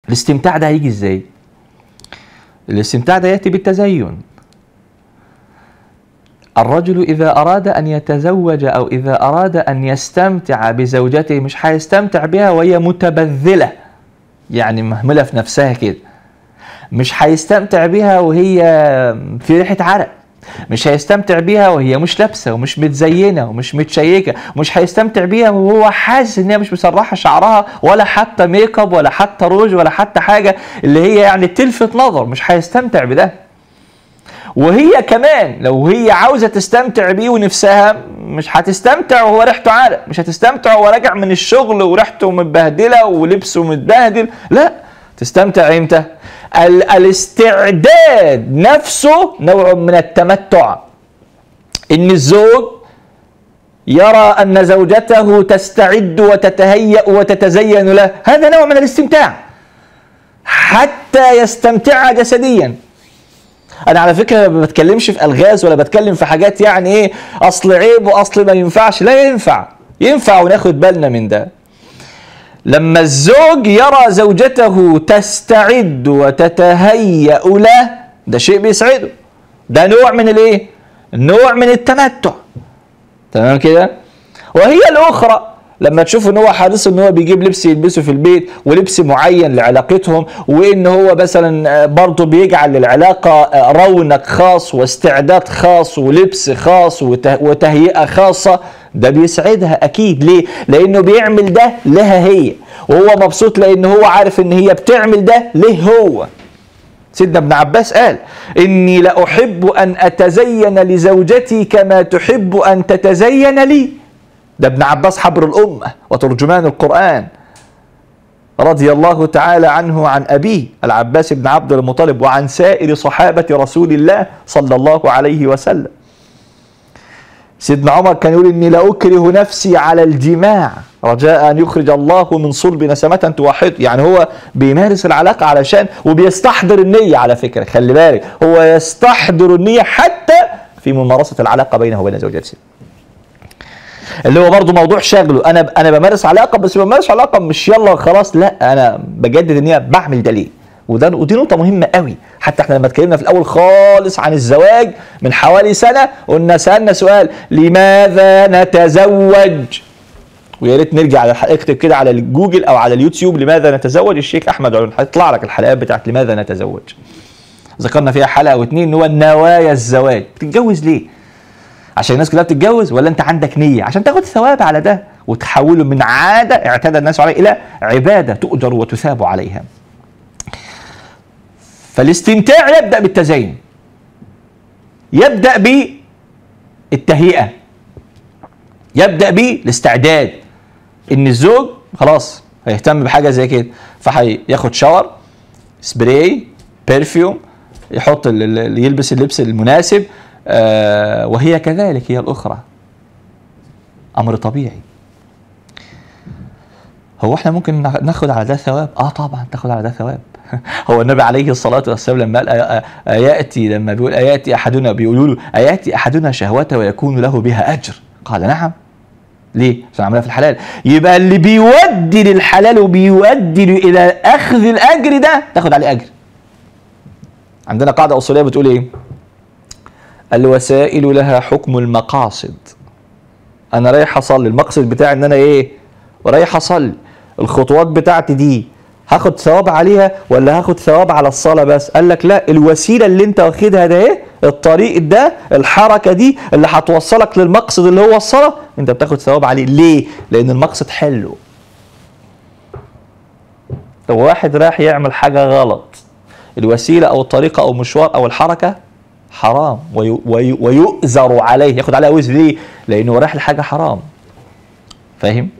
الاستمتاع ده هيجي ازاي الاستمتاع ده ياتي بالتزين الرجل إذا أراد أن يتزوج أو إذا أراد أن يستمتع بزوجته مش هيستمتع بها وهي متبذلة يعني مهملة في نفسها كده مش هيستمتع بها وهي في ريحة عرق مش هيستمتع بيها وهي مش لابسه ومش متزينه ومش متشيكه مش هيستمتع بيها وهو حاسس ان هي مش مسرحه شعرها ولا حتى ميك اب ولا حتى روج ولا حتى حاجه اللي هي يعني تلفت نظر مش هيستمتع بده وهي كمان لو هي عاوزه تستمتع بيه ونفسها مش هتستمتع وهو ريحته عرق مش هتستمتع وهو راجع من الشغل وريحته متبهدله ولبسه متبهدل لا تستمتع امتى ال- الاستعداد نفسه نوع من التمتع ان الزوج يرى ان زوجته تستعد وتتهيأ وتتزين له هذا نوع من الاستمتاع حتى يستمتع جسديا انا على فكره ما بتكلمش في الغاز ولا بتكلم في حاجات يعني ايه اصل عيب واصل ما ينفعش لا ينفع ينفع وناخد بالنا من ده لما الزوج يرى زوجته تستعد وتتهيأ له ده شيء بيسعده ده نوع من الايه نوع من التمتع تمام كده وهي الاخرى لما تشوف ان هو حريص ان هو بيجيب لبس يلبسه في البيت ولبس معين لعلاقتهم وان هو مثلا برضه بيجعل للعلاقه رونق خاص واستعداد خاص ولبس خاص وته- وتهيئه خاصه ده بيسعدها اكيد ليه؟ لانه بيعمل ده لها هي وهو مبسوط لان هو عارف ان هي بتعمل ده ليه هو سيدنا ابن عباس قال إني لأحب أن أتزين لزوجتي كما تحب أن تتزين لي ده ابن عباس حبر الأمة وترجمان القرآن رضي الله تعالى عنه وعن أبيه العباس بن عبد المطلب وعن سائر صحابة رسول الله صلى الله عليه وسلم سيدنا عمر كان يقول إني لأكره نفسي على الجماع رجاء أن يخرج الله من صلب نسمة توحد يعني هو بيمارس العلاقة علشان وبيستحضر النية على فكرة خلي بالك هو يستحضر النية حتى في ممارسة العلاقة بينه وبين زوجته اللي هو برضه موضوع شغله انا انا بمارس علاقه بس بمارس علاقه مش يلا خلاص لا انا بجدد النيه بعمل ده ليه وده ودي نقطه مهمه قوي حتى احنا لما اتكلمنا في الاول خالص عن الزواج من حوالي سنه قلنا سالنا سؤال لماذا نتزوج ويا ريت نرجع على الحلقة اكتب كده على جوجل او على اليوتيوب لماذا نتزوج الشيخ احمد علون هيطلع لك الحلقات بتاعت لماذا نتزوج ذكرنا فيها حلقه او اتنين ان هو نوايا الزواج بتتجوز ليه عشان الناس كلها بتتجوز ولا انت عندك نيه عشان تاخد ثواب على ده وتحوله من عاده اعتاد الناس عليه الى عباده تؤجر وتثاب عليها فالاستمتاع يبدا بالتزين يبدا بالتهيئه يبدا بالاستعداد ان الزوج خلاص هيهتم بحاجه زي كده فهياخد شاور سبراي برفيوم يحط ال- ال- يلبس اللبس المناسب آه وهي كذلك هي الاخرى امر طبيعي هو احنا ممكن ناخ- ناخد على ده ثواب اه طبعا تاخد على ده ثواب هو النبي عليه الصلاه والسلام لما قال آ- آ- اياتي لما بيقول اياتي احدنا بيقولوا له اياتي احدنا شهوته ويكون له بها اجر قال نعم ليه؟ عشان عملها في الحلال يبقى اللي بيودي للحلال وبيودي الى اخذ الاجر ده تاخد عليه اجر عندنا قاعده اصوليه بتقول ايه الوسائل لها حكم المقاصد انا رايح اصلي المقصد بتاعي ان انا ايه رايح اصلي الخطوات بتاعتي دي هاخد ثواب عليها ولا هاخد ثواب على الصلاه بس قال لك لا الوسيله اللي انت واخدها ده ايه الطريق ده الحركه دي اللي هتوصلك للمقصد اللي هو الصلاه انت بتاخد ثواب عليه ليه لان المقصد حلو لو واحد راح يعمل حاجه غلط الوسيله او الطريقه او المشوار او الحركه حرام وي وي ويؤذر عليه ياخد عليها وزر ليه لانه رايح لحاجه حرام فاهم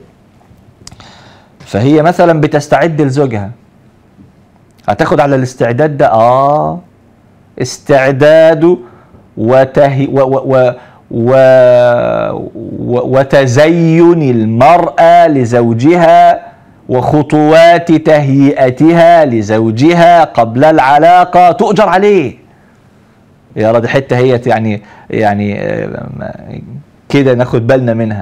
فهي مثلا بتستعد لزوجها هتاخد على الاستعداد ده اه استعداد وتهي و و و و و وتزين المرأة لزوجها وخطوات تهيئتها لزوجها قبل العلاقة تؤجر عليه يا راد حتة هي يعني يعني آه، كده ناخد بالنا منها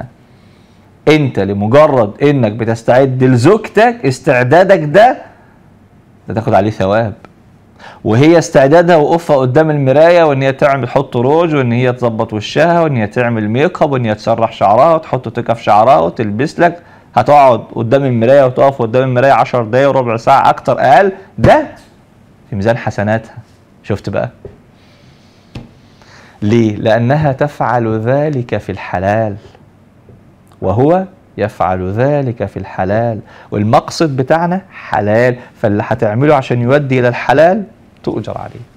انت لمجرد انك بتستعد لزوجتك استعدادك ده ده تاخد عليه ثواب وهي استعدادها وقوفها قدام المرايه وان هي تعمل تحط روج وان هي تظبط وشها وان هي تعمل ميك اب وان هي تسرح شعرها وتحط تكه في شعرها وتلبس لك هتقعد قدام المرايه وتقف قدام المرايه 10 دقايق وربع ساعه اكتر اقل ده في ميزان حسناتها شفت بقى ليه لانها تفعل ذلك في الحلال وهو يفعل ذلك في الحلال والمقصد بتاعنا حلال فاللي هتعمله عشان يودي الى الحلال تؤجر عليه